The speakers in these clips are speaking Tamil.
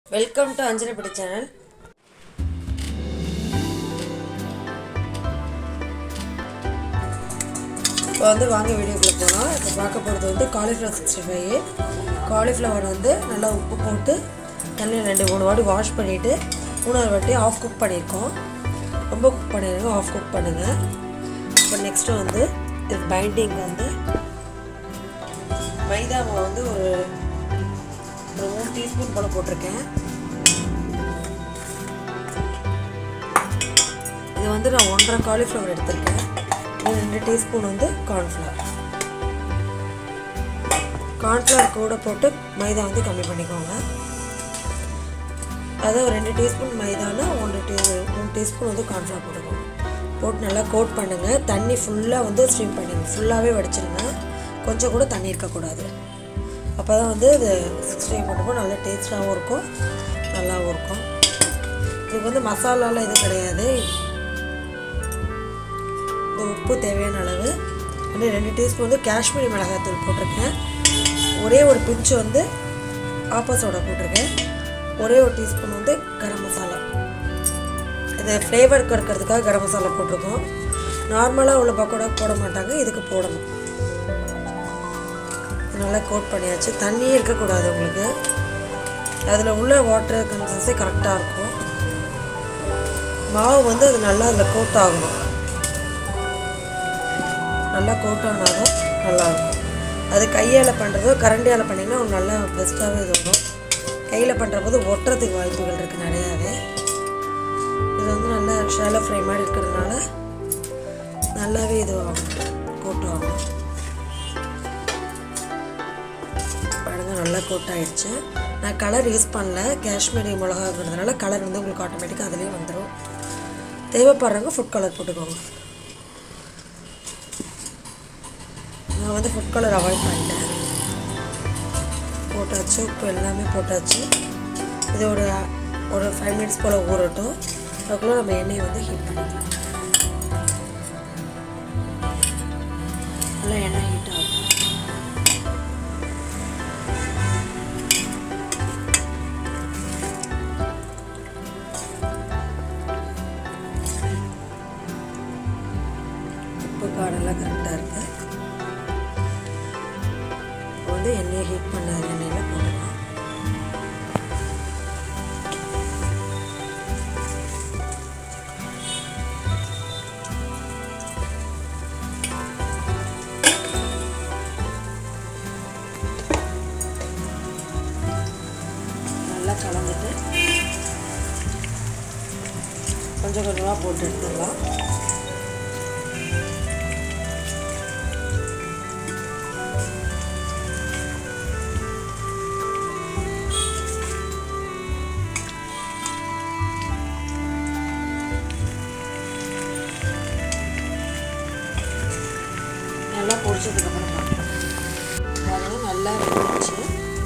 வெல்கம் டு அஞ்சலிப்படி சேனல் இப்போ வந்து வாங்க வீடியோக்குள்ளே போகலாம் இப்போ பார்க்க போகிறது வந்து காலிஃப்ளவர் சிக்ஸ்டி ஃபைவ் காலிஃப்ளவர் வந்து நல்லா உப்பு போட்டு தண்ணியில் ரெண்டு மூணு வாட்டி வாஷ் பண்ணிவிட்டு மூணாவது வாட்டி ஆஃப் குக் பண்ணியிருக்கோம் ரொம்ப குக் பண்ணிடுங்க ஆஃப் குக் பண்ணுங்கள் இப்போ நெக்ஸ்ட்டு வந்து இது பைண்டிங் வந்து மைதா மாவு வந்து ஒரு ஒரு மூணு டீஸ்பூன் போல் போட்டிருக்கேன் இது வந்து நான் ஒன்றரை காலிஃப்ளவர் எடுத்திருக்கேன் இது ரெண்டு டீஸ்பூன் வந்து கார்ன்ஃப்ளவர் கார்ன்ஃப்ளவர் கூட போட்டு மைதா வந்து கம்மி பண்ணிக்கோங்க அதை ஒரு ரெண்டு டீஸ்பூன் மைதானா ஒன்று டீ மூணு டீஸ்பூன் வந்து கார்ன்ஃப்ளவர் போட்டுக்கோங்க போட்டு நல்லா கோட் பண்ணுங்கள் தண்ணி ஃபுல்லாக வந்து ஸ்ட்ரீம் பண்ணிடுங்க ஃபுல்லாகவே வடிச்சிருங்க கொஞ்சம் கூட தண்ணி இருக்கக்கூடாது அப்போ தான் வந்து இது சிக்ஸ்டி பண்ணும்போது நல்லா டேஸ்ட்டாகவும் இருக்கும் நல்லாவும் இருக்கும் இதுக்கு வந்து மசாலாலாம் எதுவும் கிடையாது இந்த உப்பு தேவையான அளவு வந்து ரெண்டு டீஸ்பூன் வந்து காஷ்மீரி மிளகாத்தூள் போட்டிருக்கேன் ஒரே ஒரு பிஞ்சு வந்து ஆப்ப சோடா போட்டிருக்கேன் ஒரே ஒரு டீஸ்பூன் வந்து கரம் மசாலா இது ஃப்ளேவர் இருக்கிறதுக்காக கரம் மசாலா போட்டிருக்கோம் நார்மலாக உள்ள பக்கோடா போட மாட்டாங்க இதுக்கு போடணும் நல்லா கோட் பண்ணியாச்சு தண்ணியே இருக்கக்கூடாது உங்களுக்கு அதில் உள்ள வாட்டர் கன்சன்சி கரெக்டாக இருக்கும் மாவு வந்து அது நல்லா அதில் கோட் ஆகணும் நல்லா கோட் ஆனாலும் நல்லாயிருக்கும் அது கையால் பண்ணுறதோ கரண்டியால் பண்ணிங்கன்னா உங்களுக்கு நல்லா பெஸ்ட்டாகவே இது வரும் கையில் பண்ணுற போது ஒட்டுறதுக்கு வாய்ப்புகள் இருக்குது நிறையாவே இது வந்து நல்லா ஷாலோ ஃப்ரை மாதிரி இருக்கிறதுனால நல்லாவே இது ஆகும் கோட் ஆகும் பாருங்க நல்லா கோட் ஆயிடுச்சு நான் கலர் யூஸ் பண்ணல காஷ்மீரி மிளகாங்கிறதுனால கலர் வந்து உங்களுக்கு ஆட்டோமேட்டிக்காக அதிலே வந்துடும் தேவைப்படுறவங்க ஃபுட் கலர் போட்டுக்கோங்க நான் வந்து ஃபுட் கலர் அவாய்ட் பண்ணிட்டேன் போட்டாச்சு உப்பு எல்லாமே போட்டாச்சு இது ஒரு ஒரு ஃபைவ் மினிட்ஸ் போல் ஊறட்டும் அதுக்குள்ளே நம்ம எண்ணெயை வந்து ஹீட் பண்ணிக்கலாம் நல்லா எண்ணெய் ஹீட் ஆகும் உப்பு காடெல்லாம் கரெக்டாக இருக்கு இப்போ வந்து எண்ணெயை ஹீட் பண்ண எண்ணெயில் போடலாம் நல்லா கலந்துட்டு கொஞ்சம் கொஞ்சமாக போட்டு எடுத்துடலாம் நல்லா பொரிச்சதுக்கப்புறம் பார்க்கலாம் பாருங்க நல்லா வெந்துச்சு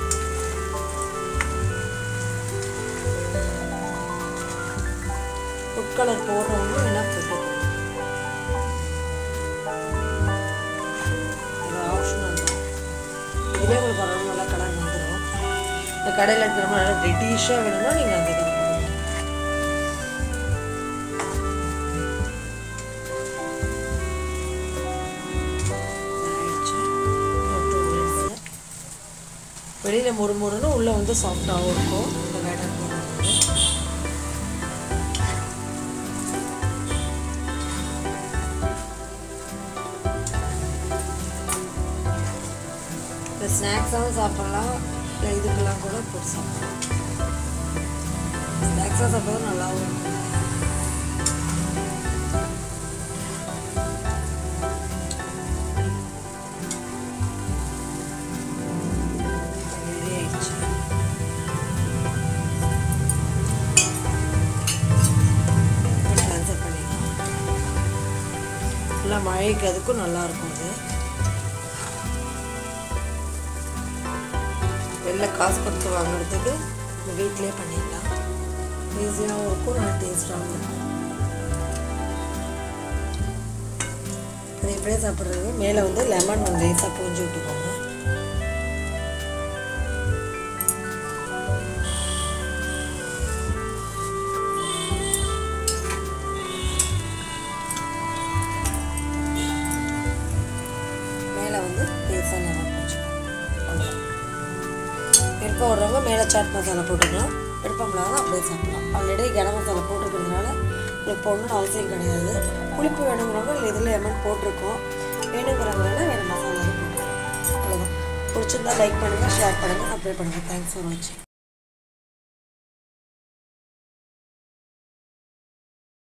ஃபுட் கலர் போடுறவங்க வேணா போட்டுக்கோங்க இது ஆப்ஷனல் தான் இதுவே உங்களுக்கு வரணும் நல்லா கலர் வந்துடும் இந்த கடையில் இருக்கிற மாதிரி நல்லா ரெட்டிஷாக வேணும்னா நீங்கள் அந்த இதை போடலாம். ஆயிடுச்சு. ஒரு two minutes. வெளியில் மொறு மொறுன்னு உள்ளே வந்து சாஃப்டாகவும் இருக்கும் இந்த வேடம் போடுறது இப்போ ஸ்நாக்ஸாகவும் சாப்பிட்லாம் இல்லை இதுக்கெல்லாம் கூட போட்டு சாப்பிடலாம் ஸ்நாக்ஸாக சாப்பிட்றது நல்லாவும் இருக்கும் ரெடி ஆயிடுச்சு ட்ரான்ஸ்ஃபர் பண்ணிக்கலாம் நல்லா மழைக்கு அதுக்கும் நல்லா இருக்கும் அது வெளில காசு கொடுத்து வாங்குறதுக்கு நம்ம வீட்டிலே பண்ணிடலாம் ஈஸியாகவும் இருக்கும் நல்லா டேஸ்டாகவும் இருக்கும் அது இப்படியே சாப்பிட்றது மேலே வந்து லெமன் வந்து லேசாக பூஞ்சி விட்டுக்கோங்க விருப்பம் வர்றவங்க மேலே சாட் மசாலா போட்டுக்கலாம் விருப்பம் இல்லாத அப்படியே சாப்பிடலாம் ஆல்ரெடி கரம் மசாலா போட்டிருக்கிறதுனால உங்களுக்கு போடணும்னு அவசியம் கிடையாது புளிப்பு வேணுங்கிறவங்க இல்லை இதில் லெமன் போட்டிருக்கோம் வேணுங்கிறவங்க வேணால் வேறு மசாலா போட்டுக்கலாம் அவ்வளோதான் பிடிச்சிருந்தா லைக் பண்ணுங்கள் ஷேர் பண்ணுங்கள் சப்ஸ்கிரைப் பண்ணுங்கள் தேங்க்ஸ் ஃபார் வாட்சிங்